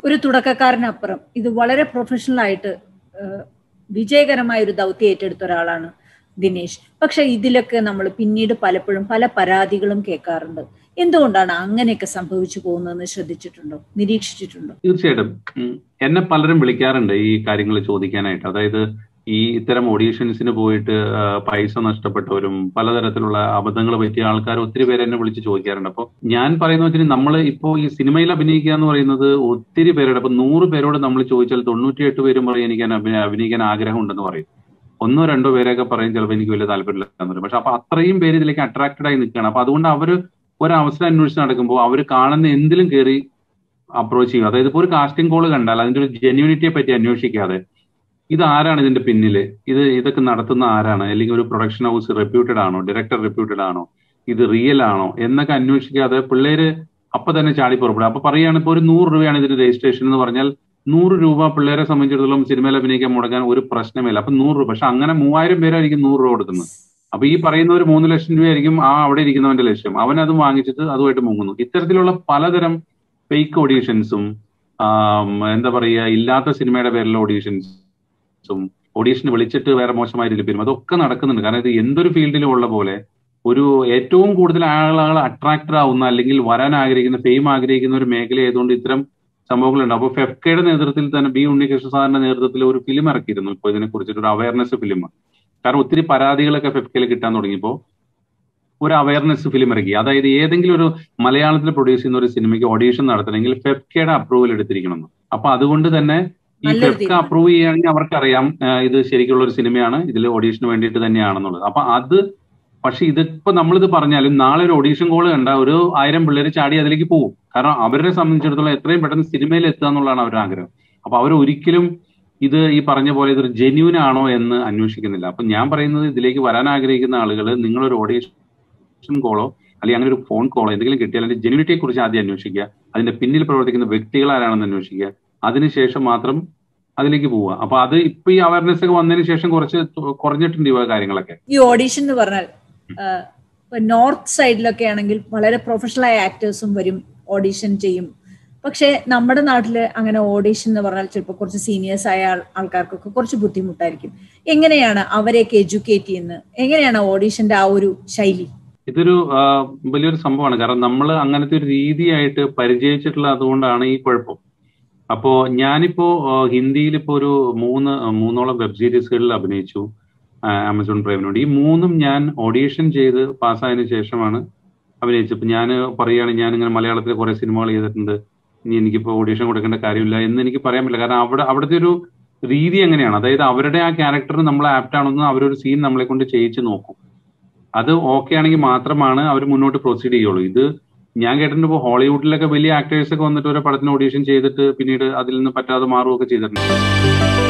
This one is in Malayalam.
ഒരു തുടക്കക്കാരനപ്പുറം ഇത് വളരെ പ്രൊഫഷണൽ ആയിട്ട് ഏഹ്, വിജയകരമായ ഒരു ദൗത്യം ഏറ്റെടുത്ത ഒരാളാണ് ദിനേശ് പക്ഷെ ഇതിലൊക്കെ നമ്മൾ പിന്നീട് പലപ്പോഴും പല പരാതികളും കേൾക്കാറുണ്ട് എന്തുകൊണ്ടാണ് അങ്ങനെയൊക്കെ സംഭവിച്ചു പോകുന്നതെന്ന് ശ്രദ്ധിച്ചിട്ടുണ്ടോ നിരീക്ഷിച്ചിട്ടുണ്ടോ തീർച്ചയായിട്ടും ഉം. എന്നെ പലരും വിളിക്കാറുണ്ട് ഈ കാര്യങ്ങൾ ചോദിക്കാനായിട്ട് അതായത് ഈ ഇത്തരം ഓഡീഷൻസിന് പോയിട്ട് ആ, പൈസ നഷ്ടപ്പെട്ടവരും പലതരത്തിലുള്ള അബദ്ധങ്ങൾ പറ്റിയ ആൾക്കാർ ഒത്തിരി പേര് എന്നെ വിളിച്ച് ചോദിക്കാറുണ്ട് അപ്പോൾ ഞാൻ പറയുന്ന വെച്ചാൽ നമ്മൾ ഇപ്പോൾ ഈ സിനിമയിൽ അഭിനയിക്കുക എന്ന് പറയുന്നത് ഒത്തിരി പേരുടെ അപ്പൊ നൂറ് പേരോട് നമ്മൾ ചോദിച്ചാൽ തൊണ്ണൂറ്റിയെട്ട് പേരും പറയും എനിക്ക് അഭിനയ- അഭിനയിക്കാൻ ആഗ്രഹം ഉണ്ടെന്ന് പറയും ഒന്നോ രണ്ടോ പേരൊക്കെ പറയും ചിലപ്പോൾ എനിക്ക് വലിയ താല്പര്യമില്ല എന്ന് പറയും പക്ഷെ അപ്പൊ അത്രയും പേര് ഇതിലേക്ക് അട്രാക്റ്റഡ് ആയി നിൽക്കുകയാണ് അപ്പൊ അതുകൊണ്ട് അവർ ഒരു അവസരം അന്വേഷിച്ച് നടക്കുമ്പോൾ അവർ കാണുന്ന എന്തിലും കയറി അപ്രോച്ച് ചെയ്യും അതായത് ഇപ്പോൾ ഒരു കാസ്റ്റിംഗ് കോൾ കണ്ടാൽ അതിന്റെ ഒരു ജെന്യൂനിറ്റിയെ പറ്റി അന്വേഷിക്കാതെ ഇത് ആരാണ് ഇതിന്റെ പിന്നില് ഇത് ഇതൊക്കെ നടത്തുന്ന ആരാണ് അല്ലെങ്കിൽ ഒരു പ്രൊഡക്ഷൻ ഹൗസ് റെപ്യൂട്ടഡ് ആണോ ഡയറക്ടർ റെപ്യൂട്ടഡ് ആണോ ഇത് റിയൽ ആണോ എന്നൊക്കെ അന്വേഷിക്കാതെ പിള്ളേര് അപ്പൊ തന്നെ ചാടി പുറപ്പെടും അപ്പൊ പറയുകയാണ് ഇപ്പൊ ഒരു നൂറ് രൂപയാണ് ഇതിന്റെ രജിസ്ട്രേഷൻ എന്ന് പറഞ്ഞാൽ നൂറ് രൂപ പിള്ളേരെ സംബന്ധിച്ചിടത്തോളം സിനിമയിൽ അഭിനയിക്കാൻ മുടക്കാൻ ഒരു പ്രശ്നമില്ല അപ്പൊ നൂറ് രൂപ പക്ഷെ അങ്ങനെ മൂവായിരം പേരായിരിക്കും നൂറ് രൂപ കൊടുക്കുന്നത് അപ്പൊ ഈ പറയുന്ന ഒരു മൂന്ന് ലക്ഷം രൂപയായിരിക്കും ആ അവിടെ ഇരിക്കുന്നവന്റെ ലക്ഷ്യം അവൻ അത് വാങ്ങിച്ചിട്ട് അതുമായിട്ട് മുങ്ങുന്നു ഇത്തരത്തിലുള്ള പലതരം ഫേക്ക് ഓഡീഷൻസും എന്താ പറയുക ഇല്ലാത്ത സിനിമയുടെ പേരിലുള്ള ഓഡീഷൻസും ഓഡീഷന് വിളിച്ചിട്ട് വേറെ മോശമായ രീതിയിൽ പെരും അതൊക്കെ നടക്കുന്നുണ്ട് കാരണം ഇത് എന്തൊരു ഫീൽഡിലും ഉള്ള പോലെ ഒരു ഏറ്റവും കൂടുതൽ ആളുകൾ അട്രാക്റ്റഡ് ആവുന്ന അല്ലെങ്കിൽ വരാൻ ആഗ്രഹിക്കുന്ന ഫെയിം ആഗ്രഹിക്കുന്ന ഒരു മേഖല ആയതുകൊണ്ട് ഇത്തരം സംഭവങ്ങളുണ്ട് അപ്പോൾ ഫെഫ്കയുടെ നേതൃത്വത്തിൽ തന്നെ ബി ഉണ്ണികൃഷ്ണ സാറിന്റെ നേതൃത്വത്തിൽ ഒരു ഫിലിം ഇറക്കിയിരുന്നു ഇപ്പോൾ ഇതിനെ കുറിച്ചിട്ട് ഒരു അവയർനെസ് ഫിലിം കാരണം ഒത്തിരി പരാതികളൊക്കെ ഫെഫ്കയിൽ കിട്ടാൻ തുടങ്ങിയപ്പോൾ ഒരു അവയർനെസ് ഫിലിം ഇറക്കി അതായത് ഏതെങ്കിലും ഒരു മലയാളത്തിൽ പ്രൊഡ്യൂസ് ചെയ്യുന്ന ഒരു സിനിമയ്ക്ക് ഓഡീഷൻ നടത്തണമെങ്കിൽ ഫെഫ്കയുടെ അപ്രൂവൽ എടുത്തിരിക്കണം അപ്പൊ അതുകൊണ്ട് തന്നെ ഈ നല്ലൊരു ഫെഫ്ക തീരുമാനം. അപ്രൂവ് ചെയ്യുകയാണെങ്കിൽ അവർക്കറിയാം ആ, ഇത് ശരിക്കുള്ള ഒരു സിനിമയാണ് ഇതിൽ ഓഡീഷന് വേണ്ടിയിട്ട് തന്നെയാണെന്നുള്ളത് അപ്പൊ അത് പക്ഷെ ഇതിപ്പോ നമ്മളിത് പറഞ്ഞാലും നാളെ ഒരു ഓഡീഷൻ കോൾ കണ്ട ഒരു ആയിരം പിള്ളേർ ചാടി അതിലേക്ക് പോകും കാരണം അവരെ സംബന്ധിച്ചിടത്തോളം എത്രയും പെട്ടെന്ന് സിനിമയിൽ എത്തുക എന്നുള്ളതാണ് അവരുടെ ആഗ്രഹം അപ്പൊ അവർ ഒരിക്കലും ഇത് ഈ പറഞ്ഞ പോലെ ഇതൊരു ജെന്യൂൻ ആണോ എന്ന് അന്വേഷിക്കുന്നില്ല അപ്പൊ ഞാൻ പറയുന്നത് ഇതിലേക്ക് വരാൻ ആഗ്രഹിക്കുന്ന ആളുകൾ നിങ്ങളൊരു ഓഡീഷൻ കോളോ അല്ലെങ്കിൽ അങ്ങനെ ഒരു ഫോൺ കോളോ എന്തെങ്കിലും കിട്ടിയാൽ അതിന്റെ ജെന്യൂനിറ്റിയെ കുറിച്ച് ആദ്യം അന്വേഷിക്കുക അതിന്റെ പിന്നിൽ പ്രവർത്തിക്കുന്ന വ്യക്തികൾ ആരാണെന്ന് അന്വേഷിക്കുക അതിനുശേഷം മാത്രം അതിലേക്ക് പോവുക അപ്പൊ അത് ഇപ്പൊ ഈ അവയർനെസ് ഒക്കെ വന്നതിന് ശേഷം കുറച്ച് തു- കുറഞ്ഞിട്ടുണ്ട് ഇവ കാര്യങ്ങളൊക്കെ ഈ ഓഡീഷൻ എന്ന് പറഞ്ഞാൽ നോർത്ത് സൈഡിലൊക്കെ ആണെങ്കിൽ വളരെ പ്രൊഫഷണൽ ആയ ആക്ടേഴ്സും വരും ഓഡീഷൻ ചെയ്യും പക്ഷേ നമ്മുടെ നാട്ടില് അങ്ങനെ ഓഡീഷൻ എന്ന് പറഞ്ഞാൽ ചിലപ്പോൾ കുറച്ച് സീനിയേഴ്സ് ആയ ആൾ- ആൾക്കാർക്കൊക്കെ കുറച്ച് ബുദ്ധിമുട്ടായിരിക്കും എങ്ങനെയാണ് അവരെയൊക്കെ എഡ്യൂക്കേറ്റ് ചെയ്യുന്നത് എങ്ങനെയാണ് ഓഡീഷന്റെ ആ ഒരു ശൈലി ഇതൊരു ആ, വലിയൊരു സംഭവമാണ് കാരണം നമ്മൾ അങ്ങനത്തെ ഒരു രീതിയായിട്ട് പരിചയിച്ചിട്ടുള്ള അതുകൊണ്ടാണ് ഈ കുഴപ്പം അപ്പോ ഞാനിപ്പോ ആ, ഹിന്ദിയിൽ ഇപ്പോ ഒരു മൂന്ന് മൂന്നോളം വെബ് സീരീസുകളിൽ അഭിനയിച്ചു ആ, ആമസോൺ പ്രൈമിനോട് ഈ മൂന്നും ഞാൻ ഓഡീഷൻ ചെയ്ത് പാസ്സായതിനു ശേഷമാണ് അഭിനയിച്ചത് ഇപ്പൊ ഞാൻ പറയുകയാണ് ഞാൻ ഇങ്ങനെ മലയാളത്തിൽ കുറെ സിനിമകൾ ചെയ്തിട്ടുണ്ട് ഇനി എനിക്കിപ്പോ ഓഡീഷൻ കൊടുക്കേണ്ട കാര്യമില്ല എന്ന് എനിക്ക് പറയാൻ പറ്റില്ല കാരണം അവിടെ അവിടുത്തെ ഒരു രീതി എങ്ങനെയാണ് അതായത് അവരുടെ ആ ക്യാരക്ടർ നമ്മൾ ആപ്റ്റ് ആണെന്ന് അവരൊരു സീൻ നമ്മളെ കൊണ്ട് ചെയ്യിച്ച് നോക്കും അത് ഓക്കെ ആണെങ്കിൽ മാത്രമാണ് അവർ മുന്നോട്ട് പ്രൊസീഡ് ചെയ്യുള്ളൂ ഇത് ഞാൻ കേട്ടിട്ടുണ്ട് ഇപ്പോൾ ഹോളിവുഡിലൊക്കെ വലിയ ആക്ടേഴ്സ് ഒക്കെ വന്നിട്ട് ഒരു പടത്തിന് ഓഡീഷൻ ചെയ്തിട്ട് പിന്നീട് അതിൽ നിന്ന് പറ്റാതെ മാറുകയൊക്കെ ചെയ്തിട്ടുണ്ട്